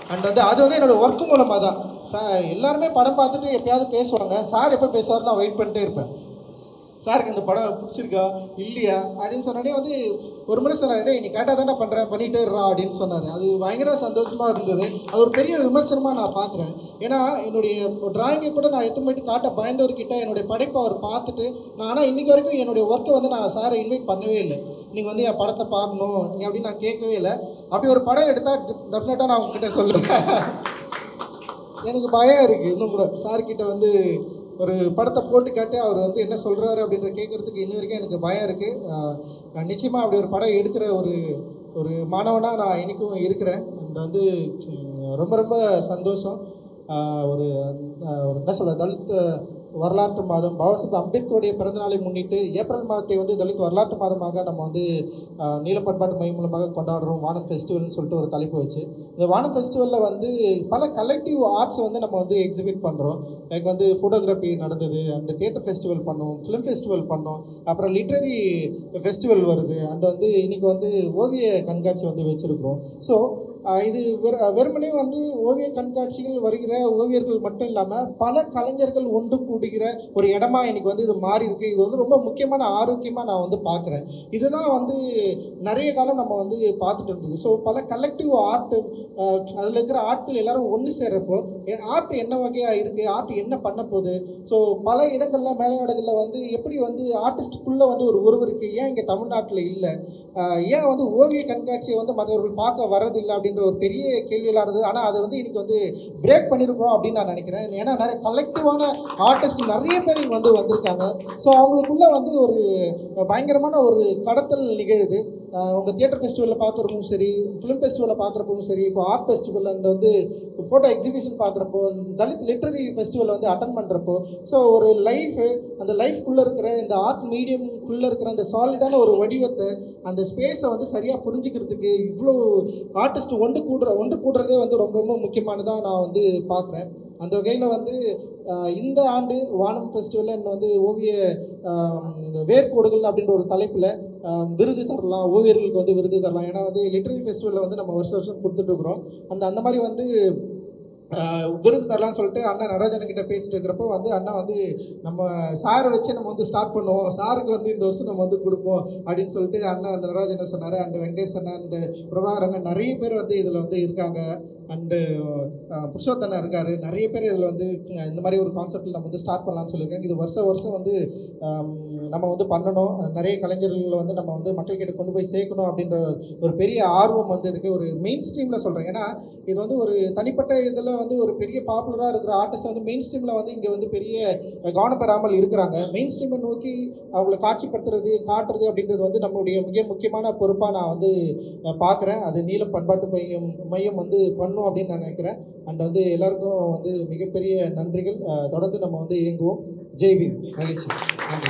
and வந்து அது வந்து என்னோடய ஒர்க் மூலமாக தான் சா எல்லாருமே படம் பார்த்துட்டு எப்பயாவது பேசுவாங்க சார் எப்போ பேசுவார் நான் வெயிட் பண்ணிட்டே இருப்பேன் சாருக்கு இந்த படம் பிடிச்சிருக்கா இல்லையா அப்படின்னு சொன்னோடனே வந்து ஒரு முறை சொன்னார் டேய் நீ கரெக்டாக தானே பண்ணுற பண்ணிகிட்டே இருறா அப்படின்னு சொன்னார் அது பயங்கர சந்தோஷமாக இருந்தது அது ஒரு பெரிய விமர்சனமாக நான் பார்க்குறேன் ஏன்னா என்னுடைய டிராயிங்கை கூட நான் எத்தனை போயிட்டு காட்ட பயந்தவர்கிட்ட என்னுடைய படைப்பை அவர் பார்த்துட்டு நான் ஆனால் இன்றைக்கி வரைக்கும் என்னுடைய ஒர்க்கை வந்து நான் சாரை இன்வைட் பண்ணவே இல்லை நீங்கள் வந்து என் படத்தை பார்க்கணும் நீ அப்படின்னு நான் கேட்கவே இல்லை அப்படி ஒரு படம் எடுத்தால் டெஃபினட்டாக நான் உங்ககிட்ட சொல்லுவேன் எனக்கு பயம் இருக்குது இன்னும் கூட சார்கிட்ட வந்து ஒரு படத்தை போட்டு கேட்டு அவர் வந்து என்ன சொல்கிறாரு அப்படின்ற கேட்குறதுக்கு இன்ன வரைக்கும் எனக்கு பயம் இருக்குது நிச்சயமாக அப்படி ஒரு படம் எடுக்கிற ஒரு ஒரு மாணவனாக நான் இன்றைக்கும் இருக்கிறேன் அண்ட் வந்து உம், ரொம்ப ரொம்ப சந்தோஷம் ஆஹ் ஒரு ஆஹ் ஒரு என்ன சொல்ல தலித் வரலாற்று மாதம் பாபாசாஹிப் அம்பேத்கருடைய பிறந்தநாளை முன்னிட்டு ஏப்ரல் மாதத்தை வந்து தலித் வரலாற்று மாதமாக நம்ம வந்து ஆஹ், நீல பண்பாட்டு மையம் மூலமாக கொண்டாடுறோம் வானம் ஃபெஸ்டிவல்னு சொல்லிட்டு ஒரு தலைப்பு வச்சு இந்த வானம் ஃபெஸ்டிவலில் வந்து பல கலெக்டிவ் ஆர்ட்ஸை வந்து நம்ம வந்து எக்ஸிபிட் பண்ணுறோம் லைக் வந்து ஃபோட்டோகிராஃபி நடந்தது அண்ட் தியேட்டர் ஃபெஸ்டிவல் பண்ணோம் ஃபிலிம் ஃபெஸ்டிவல் பண்ணோம் அப்புறம் லிட்ரரி ஃபெஸ்டிவல் வருது அண்ட் வந்து இன்னைக்கு வந்து ஓவிய கண்காட்சி வந்து வச்சுருக்கிறோம் ஸோ இது வெற வெறுமனே வந்து ஓவிய கண்காட்சிகள் வருகிற ஓவியர்கள் மட்டும் இல்லாமல் பல கலைஞர்கள் ஒன்று கூடுகிற ஒரு இடமா இன்னைக்கு வந்து இது மாறி இருக்கு இது வந்து ரொம்ப முக்கியமான ஆரோக்கியமாக நான் வந்து பார்க்குறேன் இதுதான் வந்து நிறைய காலம் நம்ம வந்து பார்த்துட்டு இருந்தது ஸோ பல கலெக்டிவ் ஆர்ட் அதில் இருக்கிற ஆட்கள் எல்லாரும் ஒன்று சேர்றப்போ ஆர்ட் என்ன வகையாக இருக்குது ஆர்ட் என்ன பண்ண போகுது ஸோ பல இடங்களில் மேல்நாடுகளில் வந்து எப்படி வந்து ஆர்டிஸ்டுக்குள்ளே வந்து ஒரு உறவு இருக்குது ஏன் இங்கே தமிழ்நாட்டில் இல்லை ஆஹ் ஏன் வந்து ஓவிய கண்காட்சியை வந்து மற்றவர்கள் பார்க்க வர்றதில்லை அப்படின்ற ஒரு பெரிய கேள்வியெல்லாம் இருந்தது ஆனால் அதை வந்து இன்னைக்கு வந்து பிரேக் பண்ணியிருக்கிறோம் அப்படின்னு நான் நினைக்கிறேன் ஏன்னா நிறைய கலெக்டிவான ஆர்டிஸ்ட் நிறைய பேர் இங்கே வந்து வந்திருக்காங்க ஸோ அவங்களுக்குள்ள வந்து ஒரு பயங்கரமான ஒரு கடத்தல் நிகழுது ஆஹ் உங்க தியேட்டர் ஃபெஸ்டிவலில் பார்க்குறப்பவும் சரி ஃபிலிம் ஃபெஸ்டிவலில் பார்க்குறப்பவும் சரி இப்போ ஆர்ட் ஃபெஸ்டிவல் அண்ட் வந்து ஃபோட்டோ எக்ஸிபிஷன் பார்க்குறப்போ தலித் லிட்ரரி ஃபெஸ்டிவல் வந்து அட்டன் பண்ணுறப்போ ஸோ ஒரு லைஃப் அந்த லைஃப்குள்ளே இருக்கிற இந்த ஆர்ட் மீடியம்குள்ளே இருக்கிற அந்த சாலிடான ஒரு வடிவத்தை அந்த ஸ்பேஸை வந்து சரியாக புரிஞ்சுக்கிறதுக்கு இவ்வளோ ஆர்டிஸ்ட் ஒன்று கூடுற ஒன்று கூடுறதே வந்து ரொம்ப ரொம்ப முக்கியமானதாக நான் வந்து பார்க்குறேன் அந்த வகையில் வந்து ஆஹ் இந்த ஆண்டு வானம் ஃபெஸ்டிவலில் இன்னும் வந்து ஓவிய ஆஹ் இந்த வேர்க்கோடுகள் அப்படின்ற ஒரு தலைப்பில் ஆஹ் விருது தரலாம் ஓவியர்களுக்கு வந்து விருது தரலாம் ஏன்னா வந்து லிட்ரரி ஃபெஸ்டிவலில் வந்து நம்ம வருஷம் வருஷம் கொடுத்துட்ருக்குறோம் அந்த அந்த மாதிரி வந்து ஆஹ் விருது தரலாம்னு சொல்லிட்டு அண்ணன் நடராஜன் கிட்ட பேசிட்டு இருக்கிறப்போ வந்து அண்ணா வந்து நம்ம சாரை வச்சு நம்ம வந்து ஸ்டார்ட் பண்ணுவோம் சாருக்கு வந்து இந்த வருஷம் நம்ம வந்து கொடுப்போம் அப்படின்னு சொல்லிட்டு அண்ணன் அந்த நடராஜன் என்ன சொன்னார் அண்ட் வெங்கடேஷ் அண்ணன் அண்டு பிரபாகர் அண்ணன் நிறைய பேர் வந்து இதில் வந்து இருக்காங்க அண்டு புருஷோத்தண்ணன் இருக்கார் நிறைய பேர் இதில் வந்து அஹ் இந்த மாதிரி ஒரு கான்செப்டில் நம்ம வந்து ஸ்டார்ட் பண்ணலாம்னு சொல்லியிருக்காங்க இது வருஷம் வருஷம் வந்து ஆம், நம்ம வந்து பண்ணணும் நிறைய கலைஞர்களை வந்து நம்ம வந்து மக்கள்கிட்ட கொண்டு போய் சேர்க்கணும் அப்படின்ற ஒரு பெரிய ஆர்வம் வந்து இருக்குது ஒரு மெயின் ஸ்ட்ரீமில் சொல்கிறேன் ஏன்னா இது வந்து ஒரு தனிப்பட்ட இதில் வந்து ஒரு பெரிய பாப்புலராக இருக்கிற ஆர்டிஸ்ட் வந்து மெயின் ஸ்ட்ரீமில் வந்து இங்கே வந்து பெரிய கவனம் பெறாமல் இருக்கிறாங்க மெயின் ஸ்ட்ரீமை நோக்கி அவங்கள காட்சிப்படுத்துறது காட்டுறது அப்படின்றது வந்து நம்மளுடைய மிக முக்கியமான பொறுப்பாக நான் வந்து பார்க்குறேன் அது நீலம் பண்பாட்டு மையம் மையம் வந்து பண்ணும் அப்படின்னு நான் நினைக்கிறேன் அண்ட் வந்து எல்லாருக்கும் வந்து மிகப்பெரிய நன்றிகள் அஹ் தொடர்ந்து நம்ம வந்து இயங்குவோம் ஜெய்பீம் மகிழ்ச்சி நன்றி